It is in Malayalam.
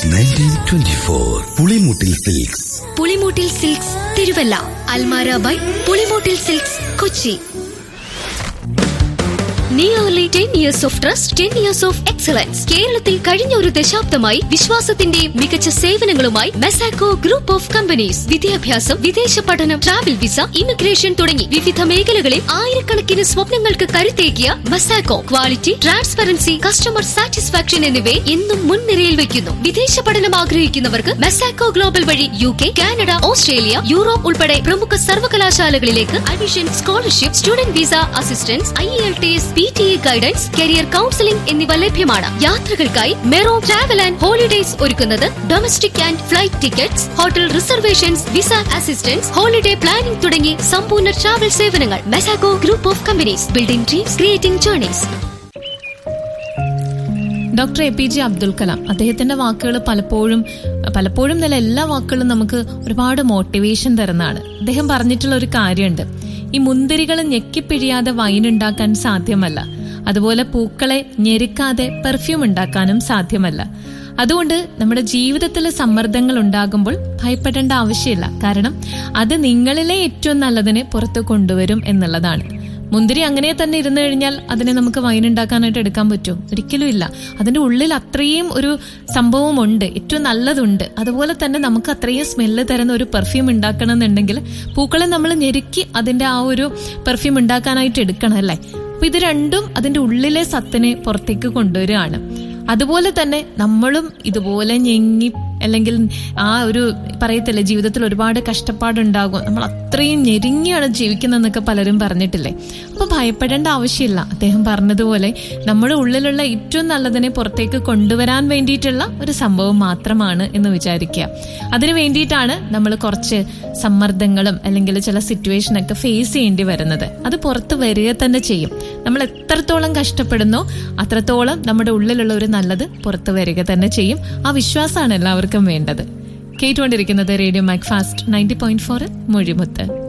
nineteen twenty four Pulimoottil silks Pulimoottil silks Thiruvalla അൽമാര by Pulimoottil silks Kochi nearly ten years of trust ten years of excellence കേരളത്തിൽ കഴിഞ്ഞ ഒരു ദശാബ്ദമായി വിശ്വാസത്തിന്റെയും മികച്ച സേവനങ്ങളുമായി മെസാക്കോ ഗ്രൂപ്പ് ഓഫ് കമ്പനീസ് വിദ്യാഭ്യാസം വിദേശ പഠനം ട്രാവൽ വിസ ഇമിഗ്രേഷൻ തുടങ്ങി വിവിധ മേഖലകളിൽ ആയിരക്കണക്കിന് സ്വപ്നങ്ങൾക്ക് കരുത്തേകിയ മെസാക്കോ ക്വാളിറ്റി ട്രാൻസ്പെറൻസി കസ്റ്റമർ സാറ്റിസ്ഫാക്ഷൻ എന്നിവയെ എന്നും മുൻനിരയിൽ വയ്ക്കുന്നു വിദേശ പഠനം ആഗ്രഹിക്കുന്നവർക്ക് മെസാക്കോ ഗ്ലോബൽ വഴി U K Canada Australia Europe ഉൾപ്പെടെ പ്രമുഖ സർവകലാശാലകളിലേക്ക് admission scholarship student visa assistance IELTS P T E guidance career counselling എന്നിവ ലഭ്യമാണ് യാത്രകൾക്കായി മെറോ ട്രാവൽ ആൻഡ് ഹോളിഡേസ് ഒരുക്കുന്നത് domestic and flight tickets hotel reservations visa assistance holiday planning തുടങ്ങി സമ്പൂർണ്ണ ട്രാവൽ സേവനങ്ങൾ മെസാഗോ group of companies building dreams creating journeys doctor A P J Abdul Kalam അദ്ദേഹത്തിന്റെ വാക്കുകൾ പലപ്പോഴും പലപ്പോഴും നല്ല എല്ലാ വാക്കുകളും നമുക്ക് ഒരുപാട് മോട്ടിവേഷൻ തരുന്നതാണ് അദ്ദേഹം പറഞ്ഞിട്ടുള്ള ഒരു കാര്യമുണ്ട് ഈ മുന്തിരികൾ ഞെക്കിപ്പിഴിയാതെ വൈൻ ഉണ്ടാക്കാൻ സാധ്യമല്ല അതുപോലെ പൂക്കളെ ഞെരുക്കാതെ പെർഫ്യൂം ഉണ്ടാക്കാനും സാധ്യമല്ല അതുകൊണ്ട് നമ്മുടെ ജീവിതത്തിൽ സമ്മർദ്ദങ്ങൾ ഉണ്ടാകുമ്പോൾ ഭയപ്പെടേണ്ട ആവശ്യമില്ല കാരണം അത് നിങ്ങളിലെ ഏറ്റവും നല്ലതിനെ പുറത്തു കൊണ്ടുവരും എന്നുള്ളതാണ് മുന്തിരി അങ്ങനെ തന്നെ ഇരുന്നു കഴിഞ്ഞാൽ അതിനെ നമുക്ക് വൈൻ ഉണ്ടാക്കാനായിട്ട് എടുക്കാൻ പറ്റുമോ ഒരിക്കലും ഇല്ല അതിന്റെ ഉള്ളിൽ അത്രയും ഒരു സംഭവം ഉണ്ട് ഏറ്റവും നല്ലതുണ്ട് അതുപോലെ തന്നെ നമുക്ക് അത്രയും സ്മെല്ല് തരുന്ന ഒരു പെർഫ്യൂം ഉണ്ടാക്കണം എന്നുണ്ടെങ്കിൽ പൂക്കളെ നമ്മൾ ഞെരുക്കി അതിന്റെ ആ ഒരു പെർഫ്യൂം ഉണ്ടാക്കാനായിട്ട് എടുക്കണം അല്ലേ അപ്പൊ ഇത് രണ്ടും അതിന്റെ ഉള്ളിലെ സത്തിനെ പുറത്തേക്ക് കൊണ്ടുവരികയാണ് അതുപോലെ തന്നെ നമ്മളും ഇതുപോലെ ഞെങ്ങി അല്ലെങ്കിൽ ആ ഒരു പറയത്തില്ലേ ജീവിതത്തിൽ ഒരുപാട് കഷ്ടപ്പാടുണ്ടാകും നമ്മൾ അത്രയും ഞെരുങ്ങിയാണ് ജീവിക്കുന്നതെന്നൊക്കെ പലരും പറഞ്ഞിട്ടില്ലേ അപ്പൊ ഭയപ്പെടേണ്ട ആവശ്യമില്ല അദ്ദേഹം പറഞ്ഞതുപോലെ നമ്മുടെ ഉള്ളിലുള്ള ഏറ്റവും നല്ലതിനെ പുറത്തേക്ക് കൊണ്ടുവരാൻ വേണ്ടിയിട്ടുള്ള ഒരു സംഭവം മാത്രമാണ് എന്ന് വിചാരിക്കുക അതിനു വേണ്ടിയിട്ടാണ് നമ്മൾ കുറച്ച് സമ്മർദ്ദങ്ങളും അല്ലെങ്കിൽ ചില സിറ്റുവേഷനൊക്കെ ഫേസ് ചെയ്യേണ്ടി വരുന്നത് അത് പുറത്ത് വരിക തന്നെ ചെയ്യും നമ്മൾ എത്രത്തോളം കഷ്ടപ്പെടുന്നോ അത്രത്തോളം നമ്മുടെ ഉള്ളിലുള്ള ഒരു നല്ലത് പുറത്ത് വരിക തന്നെ ചെയ്യും ആ വിശ്വാസമാണ് എല്ലാവർക്കും വേണ്ടത് കേട്ടുകൊണ്ടിരിക്കുന്നത് radio Mac Fast ninety point four മൊഴിമുത്ത്